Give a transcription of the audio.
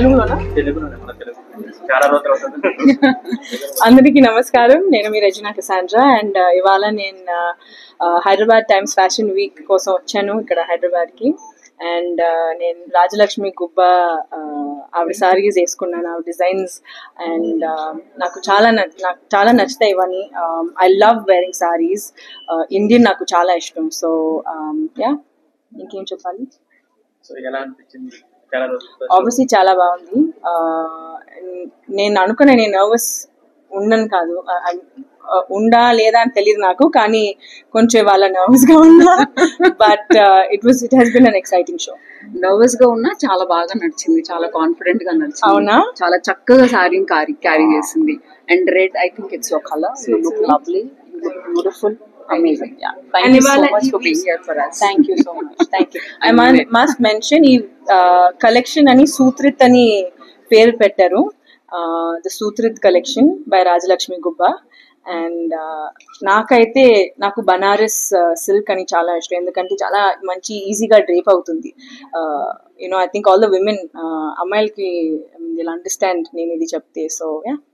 తెలుగులోనా తెలుగులోనే మన తెలుగు చాలా రోజులు అవుతుంది అందరికీ నమస్కారం నేను మీ రజనా కసాండ్రా అండ్ ఇవాళ నేను హైదరాబాద్ టైమ్స్ ఫ్యాషన్ వీక్ కోసం వచ్చాను ఇక్కడ హైదరాబాద్కి అండ్ నేను రాజలక్ష్మి గుబ్బ uh, ఆవిడ సారీస్ వేసుకున్నాను ఆవిడ డిజైన్స్ అండ్ నాకు చాలా నచ్- నాకు చాలా నచ్చుతాయి ఇవన్నీ I love wearing saris Indian నాకు చాలా ఇష్టం సో యా ఇంకేం చెప్పాలి సో ఎలా అనిపించింది చాలా రోజులు ఆబ్వియస్లీ చాలా బాగుంది ఆ, నేను అనుకునే నేను నర్వస్ ఉండను కాదు ఆ, ఆ, ఉండా లేదా అని తెలియదు నాకు కానీ కొంచెం వాళ్ళ నర్వస్ గా ఉన్నా but it was it has been an exciting show nervous గా ఉన్నా చాలా బాగా నడిచింది చాలా కాన్ఫిడెంట్ గా నడిచింది అవునా? చాలా చక్కగా సారీ క్యారీ క్యారీ చేసింది and red I think it's your colour you look lovely beautiful amazing thank And you so ఇవాళ మచ్ ఈ for being here for us thank you so much thank you I I'm must mention ఈ collection అని సూత్రిత్ అని పేరు పెట్టారు the Sutrit collection by Rajalakshmi Gubba and నాకైతే నాకు Banaras silk అని చాలా ఇష్టం ఎందుకంటే చాలా మంచి ఈజీగా డ్రేప్ అవుతుంది you know I think all the women అమ్మాయిలకి ఇలా అండర్స్టాండ్ నేను ఇది చెప్తే సో యా